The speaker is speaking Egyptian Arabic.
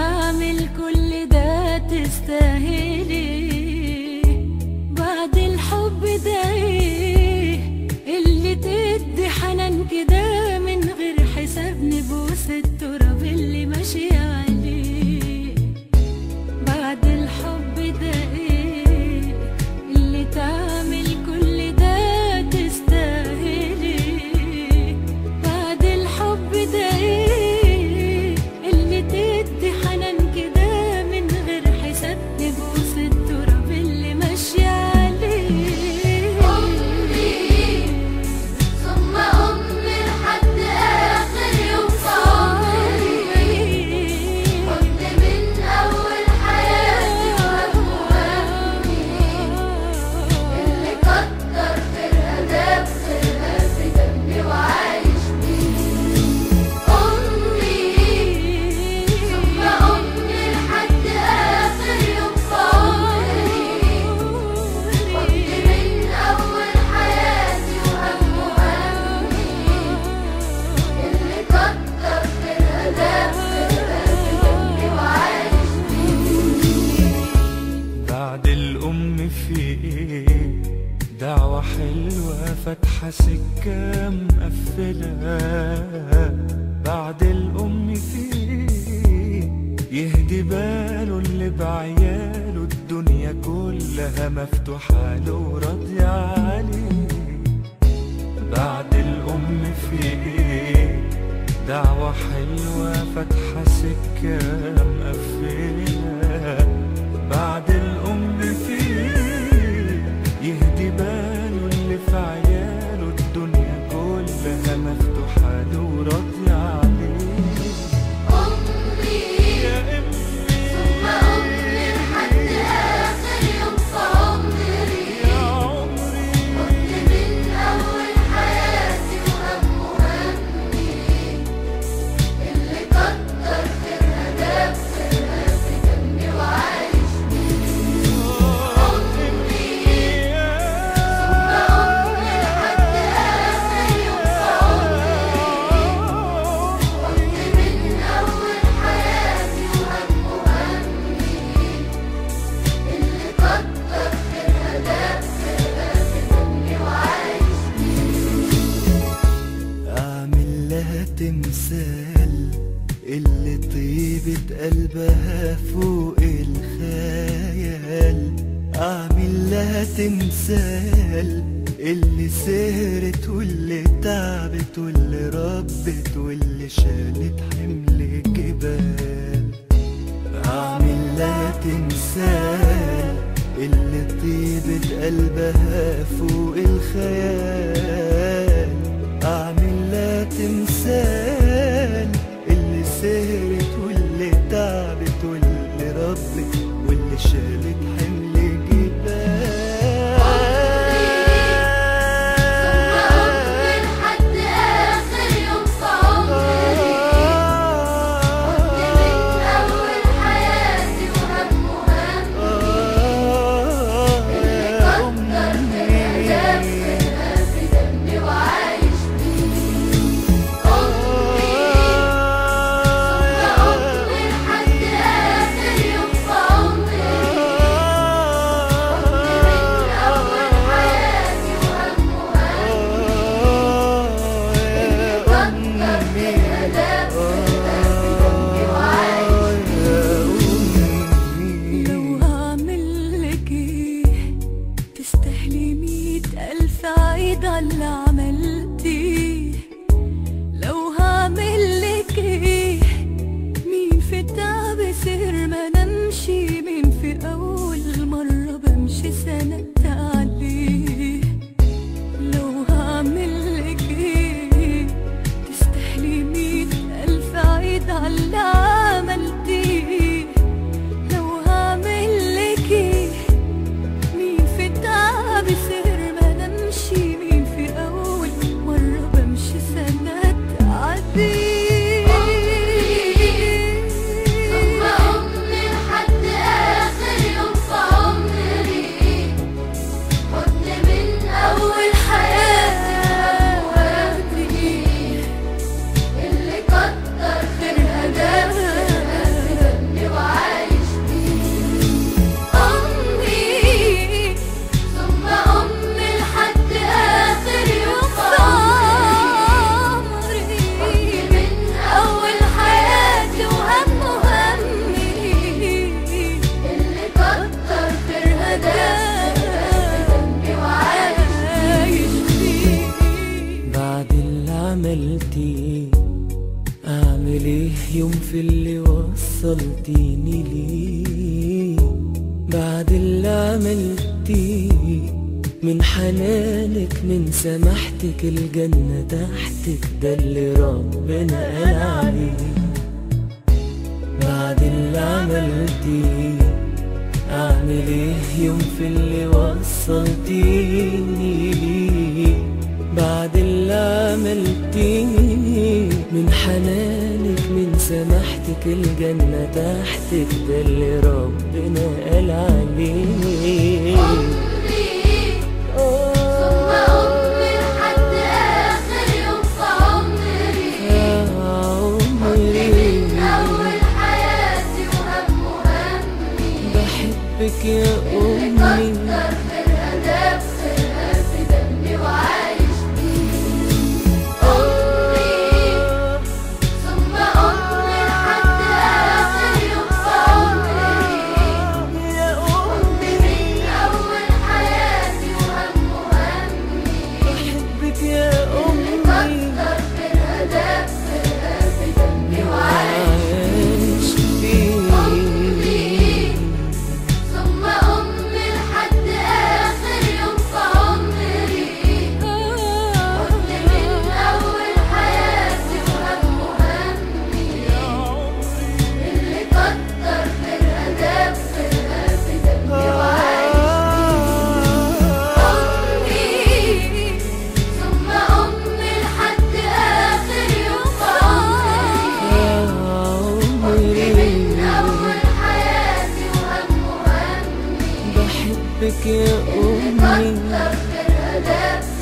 تعمل كل ده تستاهلي بعد الحب ده ايه اللي تدي حنان كده من غير حساب نبوس التراب اللي ماشي عليه بعد الحب ده ايه اللي تعمل كل ده تستاهلي بعد الحب ده ايه اللي تدي حنان كده من غير حساب نبوس التراب اللي ماشي عليه أمي ثم أمي لحد آخر يوم في عمري كنت من أول حياتي وهم وهمي اللي كتر خيرها ده بخيرها في دمي وعايش بيه أمي ثم أمي لحد آخر يوم في عمري كنت من أول حياتي وهم وهمي اللي كتر خيرها ده بخيرها في دمي وعايش بعد الأم في إيه دعوة حلوة فاتحة سكة مقفلة بعد الأم في إيه يهدي باله اللي بعياله الدنيا كلها مفتوحة له وراضية عليه بعد الأم في إيه دعوة حلوة فاتحة سكة مقفلة بعد الأم في إيه يهدي باله اللي في عياله الدنيا كلها مفتوحة له وراضية عليه أمي يا أمي ثم أمي لحد آخر يوم في عمري يا عمري كنت من أول حياتي وهم وهمي اللي كتر خيرها ده بخيرها في دمي وعايش بيه أمي ثم أمي لحد آخر يوم في عمري كنت من أول حياتي وهم وهمي اللي كتر خيرها ده بخيرها في دمي وعايش أعمل لها تمثال اللي طيبة قلبها فوق الخيال أعمل لها تمثال اللي سهرت واللي تعبت واللي ربت واللي شالت حمل جبال أعمل لها تمثال اللي طيبة قلبها فوق الخيال أعمل لها تمثال اللي سهرت واللي تعبت واللي ربت واللي شالت حمل ثم أمي لحد آخر يوم في عمري كنت من أول حياتي وهم وهمي اللي كتر خيرها ده بخيرها في دمي وعايش عملتي اعمل ايه يوم في اللي وصلتيني ليه بعد اللي عملتيه من حنانك من سماحتك الجنة تحتك ده اللي ربنا قال عليه بعد اللي عملتيه اعمل ايه يوم في اللي وصلتيني ليه بعد اللي عملتيه من حنانك من سماحتك الجنة تحتك ده اللي ربنا قال عليه عمري ثم عمري لحد آخر يوم في عمري يا حضني عمري من أول حياتي وهم همي بحبك يا أمي كتر في الأداب خيرها في دمي وعايش بيه عمري ثم عمري لحد آخر يوم في عمري يا حضني من أول حياتي وهم همي بحبك يا أمي كتر في الأداب خيرها في دمي وعايش عايش فيك ثم أمي لحد آخر يوم في عمري حضني من أول حياتي وهم همي اللي كتر في الأداب خيرها في دمي وعايش عمري ثم أمي لحد آخر يوم في عمري يا حضني من عمري أول حياتي وهم همي بحبك يا أمي كتر في الأداب